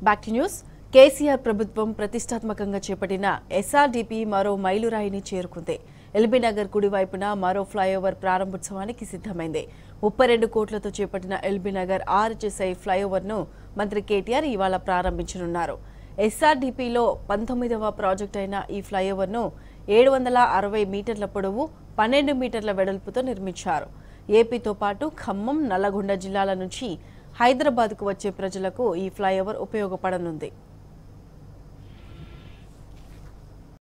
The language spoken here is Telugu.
బ్యాక్ టు న్యూస్ కేసీఆర్ ప్రభుత్వం ప్రతిష్టాత్మకంగా చేపట్టిన ఎస్ఆర్డీపీ మరో మైలురాయిని చేరుకుంది ఎల్బీ నగర్ కుడివైపున మరో ఫ్లైఓవర్ ప్రారంభోత్సవానికి సిద్ధమైంది ముప్పై రెండు కోట్లతో చేపట్టిన ఎల్బీ నగర్ ఆర్హెచ్ఎస్ఐ ఫ్లైఓవర్ను మంత్రి కేటీఆర్ ఇవాళ ప్రారంభించనున్నారు ఎస్ఆర్డీపీలో పంతొమ్మిదవ ప్రాజెక్ట్ అయిన ఈ ఫ్లైఓవర్ను ఏడు వందల అరవై మీటర్ల పొడవు పన్నెండు మీటర్ల వెడల్పుతో నిర్మించారు ఏపీతో పాటు ఖమ్మం నల్లగొండ జిల్లాల నుంచి హైదరాబాద్కు వచ్చే ప్రజలకు ఈ ఫ్లైఓవర్ ఉపయోగపడనుంది